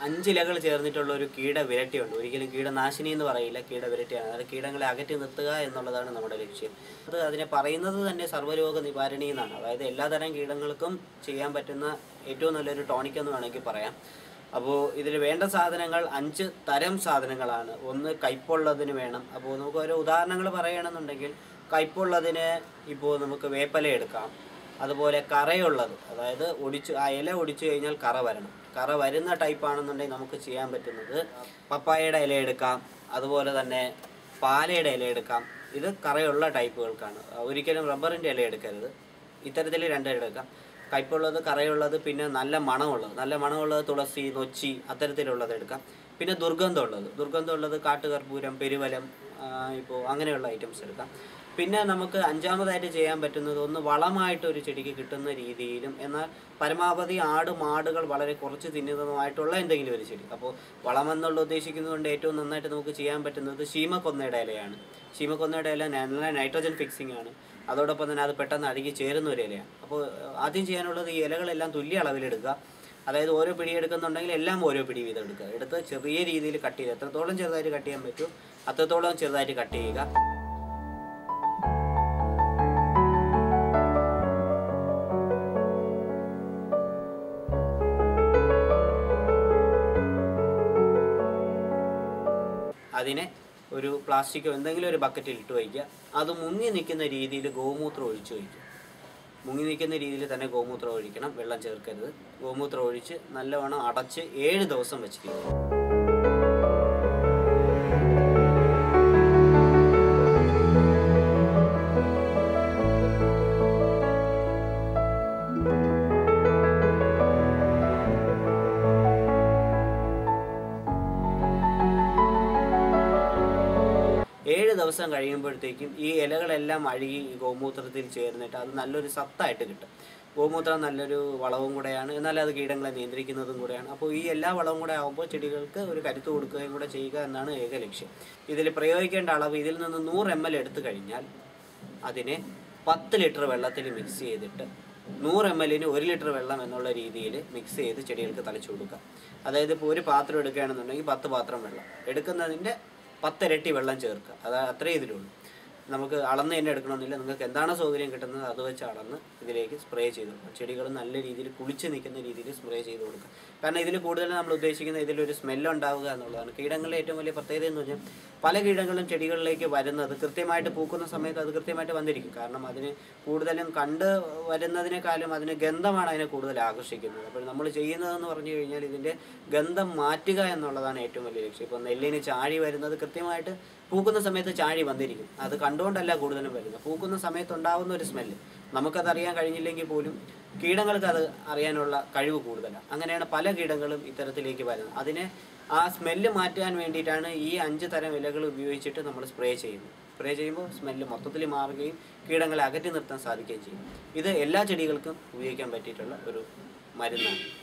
അഞ്ച് ഇലകൾ ചേർന്നിട്ടുള്ള ഒരു കീട വിരട്ടിയുണ്ട് ഒരിക്കലും കീടനാശിനി എന്ന് പറയില്ല കീട വിരട്ടിയാണ് അതായത് കീടങ്ങളെ അകറ്റി നിർത്തുക എന്നുള്ളതാണ് നമ്മുടെ ലക്ഷ്യം അത് അതിനെ പറയുന്നത് തന്നെ സർവ്വരോഗ നിവാരണി എന്നാണ് അതായത് എല്ലാതരം കീടങ്ങൾക്കും ചെയ്യാൻ പറ്റുന്ന ഏറ്റവും നല്ലൊരു ടോണിക് എന്ന് വേണമെങ്കിൽ പറയാം അപ്പോൾ ഇതിൽ വേണ്ട സാധനങ്ങൾ അഞ്ച് തരം സാധനങ്ങളാണ് ഒന്ന് കയ്പുള്ളതിന് വേണം അപ്പോൾ നമുക്ക് ഓരോ ഉദാഹരണങ്ങൾ പറയുകയാണെന്നുണ്ടെങ്കിൽ കയ്പുള്ളതിന് ഇപ്പോൾ നമുക്ക് വേപ്പല എടുക്കാം അതുപോലെ കറയുള്ളത് അതായത് ഒടിച്ച് ആ ഇല ഒടിച്ചു കഴിഞ്ഞാൽ കറ വരണം കറ വരുന്ന ടൈപ്പ് ആണെന്നുണ്ടെങ്കിൽ നമുക്ക് ചെയ്യാൻ പറ്റുന്നത് പപ്പായയുടെ ഇല എടുക്കാം അതുപോലെ തന്നെ പാലയുടെ ഇല എടുക്കാം ഇത് കറയുള്ള ടൈപ്പുകൾക്കാണ് ഒരിക്കലും റബ്ബറിൻ്റെ ഇല എടുക്കരുത് ഇത്തരത്തിൽ രണ്ട് ഇല എടുക്കാം കയ്പുള്ളത് കറയുള്ളത് പിന്നെ നല്ല മണമുള്ളത് നല്ല മണമുള്ളത് തുളസി നൊച്ചി അത്തരത്തിലുള്ളത് എടുക്കാം പിന്നെ ദുർഗന്ധമുള്ളത് ദുർഗന്ധമുള്ളത് കാട്ടുകർപ്പൂരം പെരുവലം ഇപ്പോൾ അങ്ങനെയുള്ള ഐറ്റംസ് എടുക്കാം പിന്നെ നമുക്ക് അഞ്ചാമതായിട്ട് ചെയ്യാൻ പറ്റുന്നത് ഒന്ന് വളമായിട്ട് ഒരു ചെടിക്ക് കിട്ടുന്ന രീതിയിലും എന്നാൽ പരമാവധി ആട് മാടുകൾ വളരെ കുറച്ച് തിന്നുന്നതുമായിട്ടുള്ള എന്തെങ്കിലും ഒരു ചെടി അപ്പോൾ വളം എന്നുള്ള ഉദ്ദേശിക്കുന്നതുകൊണ്ട് ഏറ്റവും നന്നായിട്ട് നമുക്ക് ചെയ്യാൻ പറ്റുന്നത് ശീമക്കൊന്നയുടെ ഇലയാണ് ശീമക്കൊന്നയുടെ ഇല നല്ല നൈട്രജൻ ഫിക്സിംഗ് ആണ് അതോടൊപ്പം തന്നെ അത് പെട്ടെന്ന് അഴുകി ചേരുന്ന ഒരു ഇലയാണ് അപ്പോൾ ആദ്യം ചെയ്യാനുള്ളത് ഈ ഇലകളെല്ലാം തുല്യ അളവിലെടുക്കുക അതായത് ഓരോ പിടി എടുക്കുന്നുണ്ടെങ്കിൽ എല്ലാം ഓരോ പിടി വീതം എടുക്കുക എടുത്ത് ചെറിയ രീതിയിൽ കട്ട് ചെയ്യുക എത്രത്തോളം ചെറുതായിട്ട് കട്ട് ചെയ്യാൻ പറ്റും അത്രത്തോളം ചെറുതായിട്ട് കട്ട് ചെയ്യുക അതിനെ ഒരു പ്ലാസ്റ്റിക്കോ എന്തെങ്കിലും ഒരു ബക്കറ്റിൽ ഇട്ട് വയ്ക്കുക അത് മുങ്ങി നിൽക്കുന്ന രീതിയിൽ ഗോമൂത്രം ഒഴിച്ച് വയ്ക്കുക മുങ്ങി നിൽക്കുന്ന രീതിയിൽ തന്നെ ഗോമൂത്രം ഒഴിക്കണം വെള്ളം ചേർക്കരുത് ഗോമൂത്രം ഒഴിച്ച് നല്ലവണ്ണം അടച്ച് ഏഴ് ദിവസം വെച്ചിരിക്കുക ഏഴ് ദിവസം കഴിയുമ്പോഴത്തേക്കും ഈ ഇലകളെല്ലാം അഴുകി ഈ ഗോമൂത്രത്തിൽ ചേർന്നിട്ട് അത് നല്ലൊരു സത്തായിട്ട് കിട്ടും ഗോമൂത്രം നല്ലൊരു വളവും കൂടെയാണ് എന്നാൽ അത് കീടങ്ങളെ നിയന്ത്രിക്കുന്നതും കൂടെയാണ് അപ്പോൾ ഈ എല്ലാ വളവും കൂടെ ആകുമ്പോൾ ചെടികൾക്ക് ഒരു കരുത്ത് കൊടുക്കുകയും കൂടെ ചെയ്യുക എന്നാണ് ഏക ലക്ഷ്യം ഇതിൽ പ്രയോഗിക്കേണ്ട അളവ് ഇതിൽ നിന്ന് നൂറ് എം എൽ എടുത്തു കഴിഞ്ഞാൽ അതിനെ പത്ത് ലിറ്റർ വെള്ളത്തിൽ മിക്സ് ചെയ്തിട്ട് നൂറ് എം എല്ലിന് ഒരു ലിറ്റർ വെള്ളം എന്നുള്ള രീതിയിൽ മിക്സ് ചെയ്ത് ചെടികൾക്ക് തളിച്ചു കൊടുക്കുക അതായത് ഇപ്പോൾ ഒരു പാത്രം എടുക്കുകയാണെന്നുണ്ടെങ്കിൽ പത്ത് പാത്രം വെള്ളം എടുക്കുന്നതിൻ്റെ പത്തിരട്ടി വെള്ളം ചേർക്കുക അത് അത്രേ ഇതിലുള്ളൂ നമുക്ക് അളന്ന് തന്നെ എടുക്കണമെന്നില്ല നിങ്ങൾക്ക് എന്താണോ സൗകര്യം കിട്ടുന്നത് അത് വെച്ച് അളന്ന് ഇതിലേക്ക് സ്പ്രേ ചെയ്ത് കൊടുക്കുക ചെടികൾ നല്ല രീതിയിൽ കുളിച്ച് നിൽക്കുന്ന രീതിയിൽ സ്പ്രേ ചെയ്ത് കൊടുക്കുക കാരണം ഇതിൽ കൂടുതൽ നമ്മൾ ഉദ്ദേശിക്കുന്നത് ഇതിലൊരു സ്മെല്ല് ഉണ്ടാവുക എന്നുള്ളതാണ് കീടങ്ങളുടെ ഏറ്റവും വലിയ പ്രത്യേകത എന്ന് പറഞ്ഞാൽ പല കീടങ്ങളും ചെടികളിലേക്ക് വരുന്നത് കൃത്യമായിട്ട് പൂക്കുന്ന സമയത്ത് അത് കൃത്യമായിട്ട് വന്നിരിക്കും കാരണം അതിന് കൂടുതലും കണ്ട് വരുന്നതിനേക്കാളും അതിന് ഗന്ധമാണ് അതിനെ കൂടുതൽ ആകർഷിക്കുന്നത് അപ്പോൾ നമ്മൾ ചെയ്യുന്നതെന്ന് പറഞ്ഞു കഴിഞ്ഞാൽ ഇതിൻ്റെ ഗന്ധം മാറ്റുക എന്നുള്ളതാണ് ഏറ്റവും വലിയ ലക്ഷ്യം ഇപ്പോൾ നെല്ലിന് ചാഴി വരുന്നത് കൃത്യമായിട്ട് പൂക്കുന്ന സമയത്ത് ചാഴി വന്നിരിക്കും അത് കണ്ടുകൊണ്ടല്ല കൂടുതലും വരുന്നത് പൂക്കുന്ന സമയത്ത് ഉണ്ടാവുന്ന ഒരു സ്മെല്ല് നമുക്കത് അറിയാൻ കഴിഞ്ഞില്ലെങ്കിൽ പോലും കീടങ്ങൾക്ക് അത് അറിയാനുള്ള കഴിവ് കൂടുതലാണ് അങ്ങനെയാണ് പല കീടങ്ങളും ഇത്തരത്തിലേക്ക് വരുന്നത് അതിനെ ആ സ്മെല്ല് മാറ്റാൻ വേണ്ടിയിട്ടാണ് ഈ അഞ്ച് തരം ഇലകൾ ഉപയോഗിച്ചിട്ട് നമ്മൾ സ്പ്രേ ചെയ്യുന്നത് സ്പ്രേ ചെയ്യുമ്പോൾ സ്മെല്ല് മൊത്തത്തിൽ മാറുകയും കീടങ്ങളെ അകറ്റി നിർത്താൻ സാധിക്കുകയും ചെയ്യും ഇത് എല്ലാ ചെടികൾക്കും ഉപയോഗിക്കാൻ പറ്റിയിട്ടുള്ള ഒരു മരുന്നാണ്